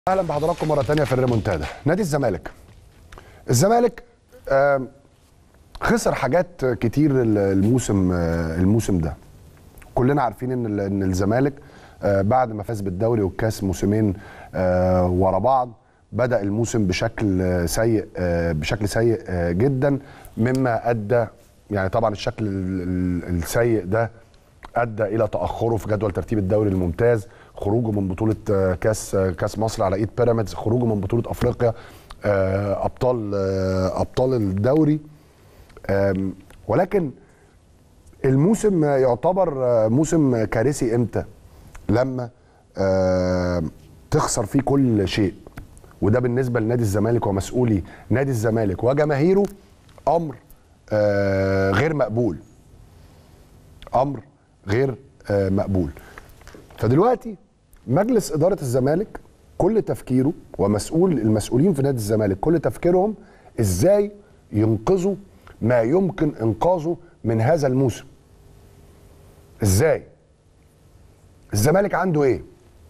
اهلا بحضراتكم مره ثانيه في الريمونتادا نادي الزمالك الزمالك آم، خسر حاجات كتير الموسم آه، الموسم ده كلنا عارفين ان ال- ان الزمالك آه، بعد ما فاز بالدوري والكاس موسمين آه، ورا بعض بدا الموسم بشكل آه، سيء آه، بشكل سيء آه، جدا مما ادى يعني طبعا الشكل ال- ال- السيء ده ادى الى تاخره في جدول ترتيب الدوري الممتاز خروجه من بطوله آه، كاس آه، كاس مصر على ايد بيراميدز خروجه من بطوله افريقيا آه، ابطال آه، ابطال الدوري آم، ولكن الموسم يعتبر آه، موسم كارثي امتى لما آه، تخسر فيه كل شيء وده بالنسبه لنادي الزمالك ومسؤولي نادي الزمالك وجماهيره امر آه، غير مقبول امر غير آه، مقبول فدلوقتي مجلس اداره الزمالك كل تفكيره ومسؤول المسؤولين في نادي الزمالك كل تفكيرهم ازاي ينقذوا ما يمكن انقاذه من هذا الموسم ازاي الزمالك عنده ايه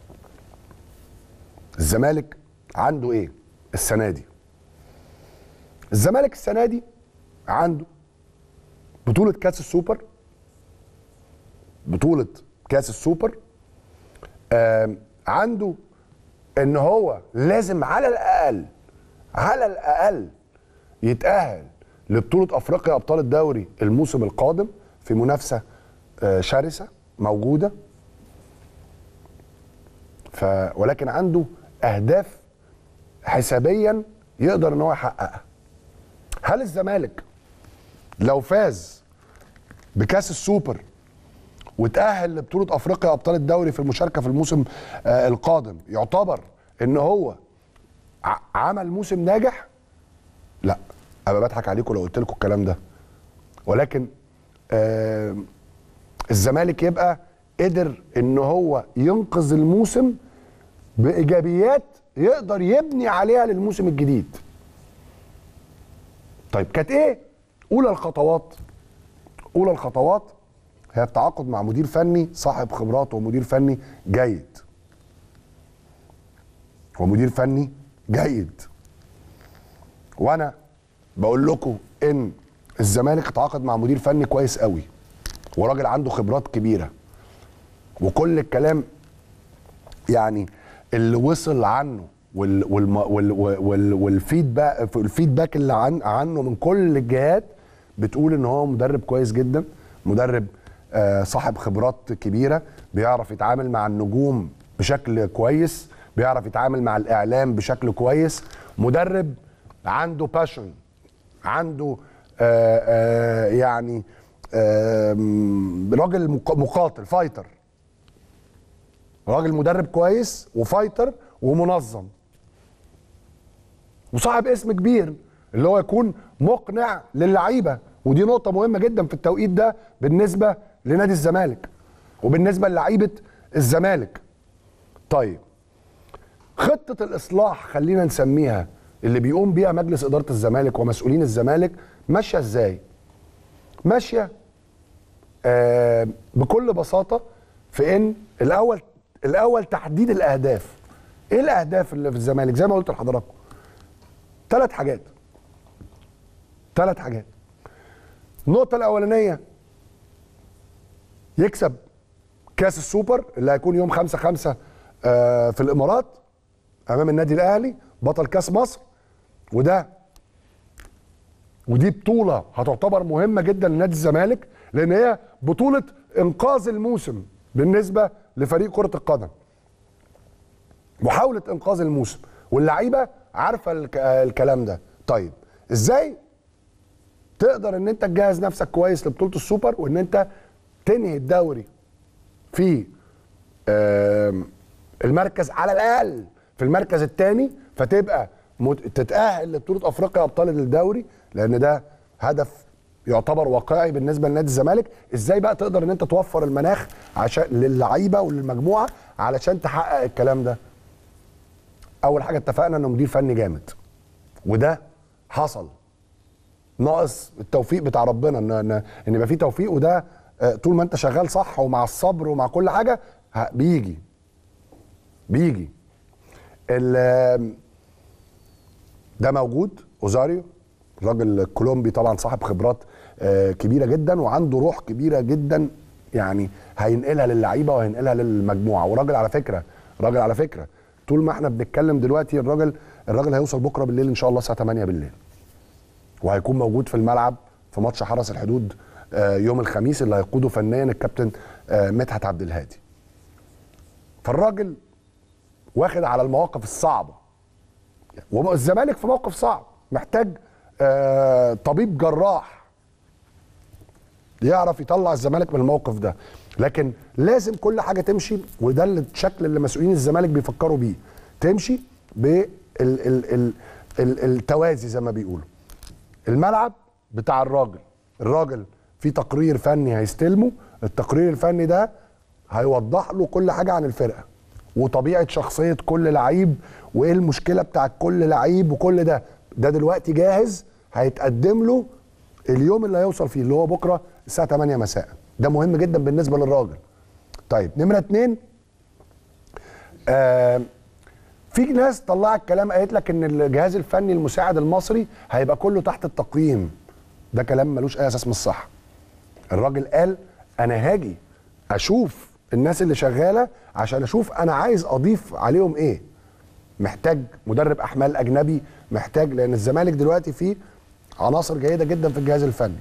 الزمالك عنده ايه السنه دي الزمالك السنه دي عنده بطوله كاس السوبر بطوله كاس السوبر آم، عنده ان هو لازم على الاقل على الاقل يتاهل لبطوله افريقيا ابطال الدوري الموسم القادم في منافسه آه، شرسه موجوده ف ولكن عنده اهداف حسابيا يقدر ان هو يحققها هل الزمالك لو فاز بكاس السوبر وتأهل لبطولة أفريقيا أبطال الدوري في المشاركة في الموسم آه القادم يعتبر إن هو ع- عمل موسم ناجح؟ لا أبقى بضحك عليكم لو قلت لكم الكلام ده ولكن آه الزمالك يبقى قدر إن هو ينقذ الموسم بإيجابيات يقدر يبني عليها للموسم الجديد. طيب كانت إيه؟ أولى الخطوات أولى الخطوات هي التعاقد مع مدير فني صاحب خبرات ومدير فني جيد ومدير فني جيد وانا بقول لكم ان الزمالك اتعاقد مع مدير فني كويس قوي وراجل عنده خبرات كبيره وكل الكلام يعني اللي وصل عنه وال والم وال وال والفيدباك الفيدباك اللي عن عنه من كل الجهات بتقول ان هو مدرب كويس جدا مدرب آه صاحب خبرات كبيره بيعرف يتعامل مع النجوم بشكل كويس بيعرف يتعامل مع الاعلام بشكل كويس مدرب عنده باشن عنده آه آه يعني آه راجل مق- مقاتل فايتر راجل مدرب كويس وفايتر ومنظم وصاحب اسم كبير اللي هو يكون مقنع للعيبه ودي نقطه مهمه جدا في التوقيت ده بالنسبه لنادي الزمالك وبالنسبه للعيبه الزمالك طيب خطه الاصلاح خلينا نسميها اللي بيقوم بيها مجلس اداره الزمالك ومسؤولين الزمالك ماشيه ازاي ماشيه آه بكل بساطه في ان الاول الاول تحديد الاهداف ايه الاهداف اللي في الزمالك زي ما قلت لحضراتكم ثلاث حاجات ثلاث حاجات النقطه الاولانيه يكسب كاس السوبر اللي هيكون يوم 5 5 آه في الامارات امام النادي الاهلي بطل كاس مصر وده ودي بطولة هتعتبر مهمة جدا لنادي الزمالك لأن هي بطولة إنقاذ الموسم بالنسبة لفريق كرة القدم. محاولة إنقاذ الموسم واللعيبة عارفة الك- الكلام ده. طيب إزاي تقدر إن أنت تجهز نفسك كويس لبطولة السوبر وإن أنت تنهي الدوري في آم، المركز على الاقل في المركز الثاني فتبقى مت- تتاهل لبطوله افريقيا ابطال الدوري لان ده هدف يعتبر واقعي بالنسبه لنادي الزمالك ازاي بقى تقدر ان انت توفر المناخ عشان للعيبه وللمجموعه علشان تحقق الكلام ده اول حاجه اتفقنا انه مدير فني جامد وده حصل ناقص التوفيق بتاع ربنا ان ان ان يبقى في توفيق وده آه، طول ما انت شغال صح ومع الصبر ومع كل حاجه ه- بيجي بيجي ال- ده موجود اوزاريو راجل كولومبي طبعا صاحب خبرات آه، كبيره جدا وعنده روح كبيره جدا يعني هينقلها للعيبه وهينقلها للمجموعه وراجل على فكره راجل على فكره طول ما احنا بنتكلم دلوقتي الراجل الراجل هيوصل بكره بالليل ان شاء الله الساعه 8 بالليل وهيكون موجود في الملعب في ماتش حرس الحدود آه، يوم الخميس اللي هيقوده فنيا الكابتن آه، مدحت عبد الهادي فالراجل واخد على المواقف الصعبه والزمالك في موقف صعب محتاج آه، طبيب جراح يعرف يطلع الزمالك من الموقف ده لكن لازم كل حاجه تمشي وده اللي- الشكل اللي مسؤولين الزمالك بيفكروا بيه تمشي بالتوازي زي ما بيقولوا الملعب بتاع الراجل الراجل في تقرير فني هيستلمه التقرير الفني ده هيوضح له كل حاجه عن الفرقه وطبيعه شخصيه كل لعيب وايه المشكله بتاع كل لعيب وكل ده ده دلوقتي جاهز هيتقدم له اليوم اللي هيوصل فيه اللي هو بكره الساعه 8 مساء ده مهم جدا بالنسبه للراجل طيب نمره اتنين آه في ناس طلعت كلام قالت لك ان الجهاز الفني المساعد المصري هيبقى كله تحت التقييم ده كلام ملوش اي اساس من الصح الراجل قال انا هاجي اشوف الناس اللي شغاله عشان اشوف انا عايز اضيف عليهم ايه محتاج مدرب احمال اجنبي محتاج لان الزمالك دلوقتي فيه عناصر جيده جدا في الجهاز الفني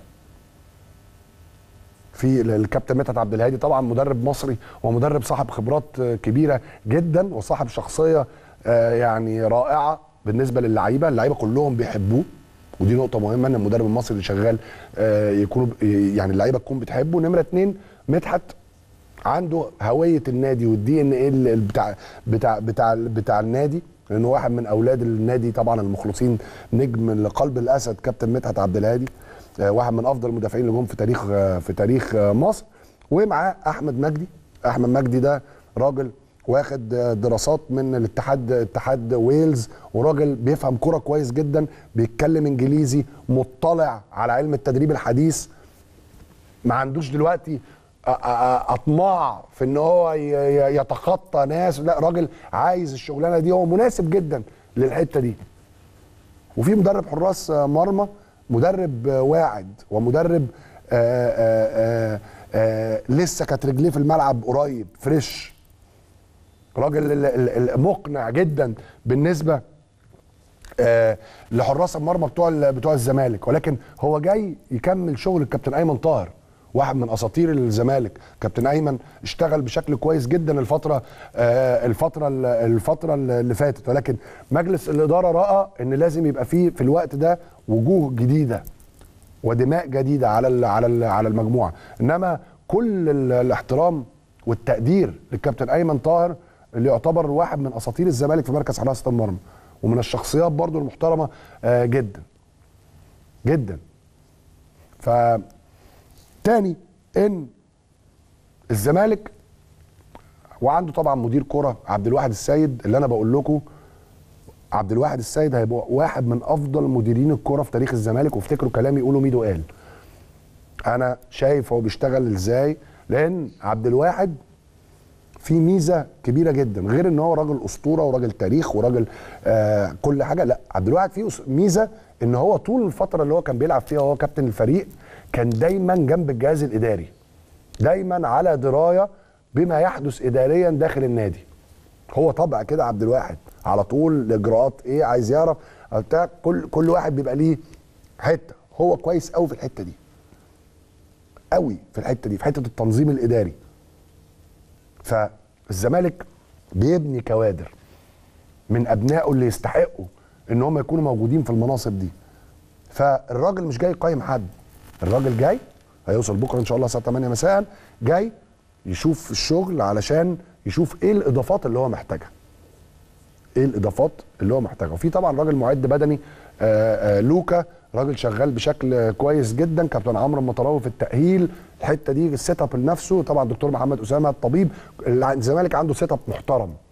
في الكابتن مدحت عبد الهادي طبعا مدرب مصري ومدرب صاحب خبرات آه، كبيره جدا وصاحب شخصيه آه، يعني رائعه بالنسبه للعيبه اللعيبه كلهم بيحبوه ودي نقطه مهمه ان المدرب المصري اللي شغال آه، يكونوا يعني اللعيبه تكون بتحبه نمره اتنين مدحت عنده هويه النادي والدي ان ايه بتاع بتاع بتاع بتاع النادي لانه واحد من اولاد النادي طبعا المخلصين نجم لقلب الاسد كابتن مدحت عبد الهادي آه، واحد من افضل المدافعين اللي جم في تاريخ آه، في تاريخ آه، مصر ومعاه احمد مجدي احمد مجدي ده راجل واخد آه، دراسات من الاتحاد اتحاد ويلز وراجل بيفهم كرة كويس جدا بيتكلم انجليزي مطلع على علم التدريب الحديث ما عندوش دلوقتي أ- أ- أ- اطماع في ان هو ي- ي- يتخطى ناس لا راجل عايز الشغلانه دي هو مناسب جدا للحته دي وفي مدرب حراس آه، مرمى مدرب آه، واعد ومدرب آآ آآ آآ لسه كانت رجليه في الملعب قريب فريش راجل ال- ال- ال- مقنع جدا بالنسبه آه، لحراس المرمى بتوع ال- بتوع الزمالك ولكن هو جاي يكمل شغل الكابتن ايمن طاهر واحد من اساطير الزمالك كابتن ايمن اشتغل بشكل كويس جدا الفتره آه، الفتره ال- الفتره اللي فاتت ولكن مجلس الاداره راى ان لازم يبقى فيه في الوقت ده وجوه جديده ودماء جديده على ال على ال على المجموعه انما كل ال- الاحترام والتقدير للكابتن ايمن طاهر اللي يعتبر واحد من اساطير الزمالك في مركز حراسه المرمى ومن الشخصيات برضو المحترمه آه، جدا جدا ف تاني ان الزمالك وعنده طبعا مدير كره عبد الواحد السيد اللي انا بقول لكم عبد الواحد السيد هيبقى واحد من افضل مديرين الكره في تاريخ الزمالك وافتكروا كلامي يقولوا ميدو قال انا شايف هو بيشتغل ازاي لان عبد الواحد في ميزه كبيره جدا غير ان هو راجل اسطوره وراجل تاريخ وراجل آه كل حاجه لا عبد الواحد فيه أس- ميزه ان هو طول الفتره اللي هو كان بيلعب فيها وهو كابتن الفريق كان دايما جنب الجهاز الاداري دايما على درايه بما يحدث اداريا داخل النادي هو طبع كده عبد الواحد على طول الاجراءات ايه عايز يعرف بتاع كل كل واحد بيبقى ليه حته هو كويس قوي في الحته دي قوي في الحته دي في حته التنظيم الاداري فالزمالك بيبني كوادر من ابنائه اللي يستحقوا ان هم يكونوا موجودين في المناصب دي فالراجل مش جاي يقيم حد الراجل جاي هيوصل بكره ان شاء الله الساعه 8 مساء جاي يشوف الشغل علشان يشوف ايه الاضافات اللي هو محتاجها ايه الاضافات اللي هو محتاجها وفي طبعا راجل معد بدني آآ آآ لوكا راجل شغال بشكل كويس جدا كابتن عمرو المطراوي في التاهيل الحته دي السيت اب لنفسه طبعا دكتور محمد اسامه الطبيب الزمالك عنده سيت اب محترم